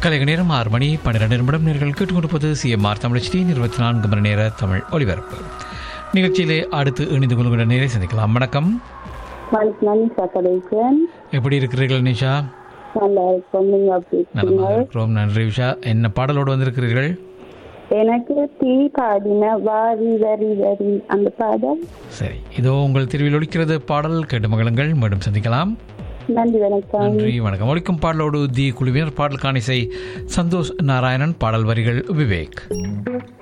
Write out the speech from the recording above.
கலைக நேரம் ஆறு மணி பன்னிரெண்டு நிமிடம் நேர்கள் கேட்டுக்கொண்டிருப்பது சிஎம்ஆர் தமிழச்சி இருபத்தி நான்கு மணி நேர தமிழ் ஒலிபரப்பு நிகழ்ச்சியிலே அடுத்து இணைந்து கொள்கிற நேரை சந்திக்கலாம் வணக்கம் வணக்கம் நிஷா கடைசன் எப்படி இருக்கிறீர்கள் நிஷா நல்லா இருக்கும் நீங்க அப்படி நலமாக இருக்கீங்க இருக்கிறோம் நன்றி உஷா என்ன பாடலோடு வந்திருக்கிறீர்கள் எனக்கு தீ பாடின வாரி வரி வரி அந்த பாடல் சரி இதோ உங்கள் திருவில் ஒலிக்கிறது பாடல் கேட்டு மகளுங்கள் மீண்டும் சந்திக்கலாம் நன்றி வணக்கம் நன்றி வணக்கம் ஒலிக்கும் பாடலோடு தி குழுவினர் பாடல் காணிசை சந்தோஷ் நாராயணன் பாடல் வரிகள் விவேக்